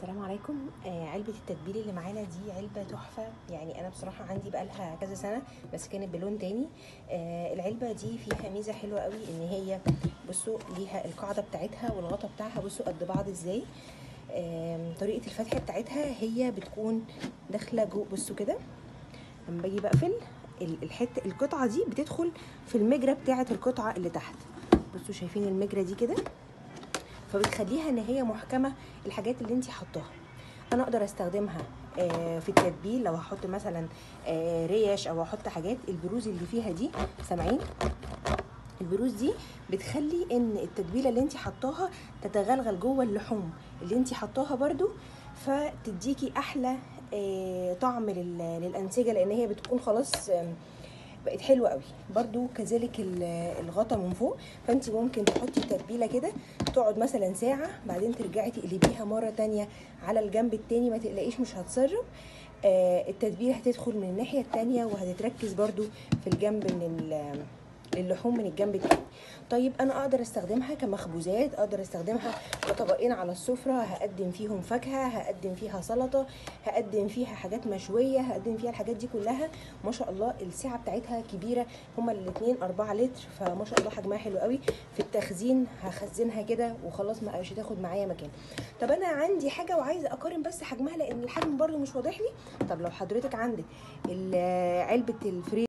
السلام عليكم آه علبة التتبيل اللي معانا دي علبة تحفة يعني أنا بصراحة عندي بقالها كذا سنة بس كانت بلون تاني آه العلبة دي فيها ميزة حلوة قوي إن هي بصوا ليها القاعدة بتاعتها والغطا بتاعها بصوا قد بعض إزاي آه طريقة الفتح بتاعتها هي بتكون داخلة جوه بصوا كده لما باجي بقفل ال- الحتة القطعة دي بتدخل في المجرى بتاعة القطعة اللي تحت بصوا شايفين المجرى دي كده فبتخليها ان هي محكمه الحاجات اللي انت حطاها انا اقدر استخدمها آه، في التتبيل لو هحط مثلا آه، ريش او هحط حاجات البروز اللي فيها دي سامعين البروز دي بتخلي ان التتبيله اللي انت حطاها تتغلغل جوه اللحوم اللي انت حطاها برضو فتديكي احلى آه، طعم لل- للانسجه لان هي بتكون خلاص آم، بقت حلوه قوي برضو كذلك ال- الغطا من فوق فانت ممكن تحطي تتبيله كده تقعد مثلا ساعه بعدين ترجعي تقلبيها مره تانية على الجنب التاني ما تقلقيش مش هتسرب آه التتبيله هتدخل من الناحيه التانية وهتتركز برضو في الجنب من ال- اللحوم من الجنب التاني طيب انا اقدر استخدمها كمخبوزات اقدر استخدمها كطبقين على السفره هقدم فيهم فاكهه هقدم فيها سلطه هقدم فيها حاجات مشويه هقدم فيها الحاجات دي كلها ما شاء الله السعه بتاعتها كبيره هما الاثنين 4 لتر فما شاء الله حجمها حلو قوي في التخزين هخزنها كده وخلاص ما مش هتاخد معايا مكان طب انا عندي حاجه وعايزه اقارن بس حجمها لان الحجم برضو مش واضح لي طب لو حضرتك عندك ال- علبه الفري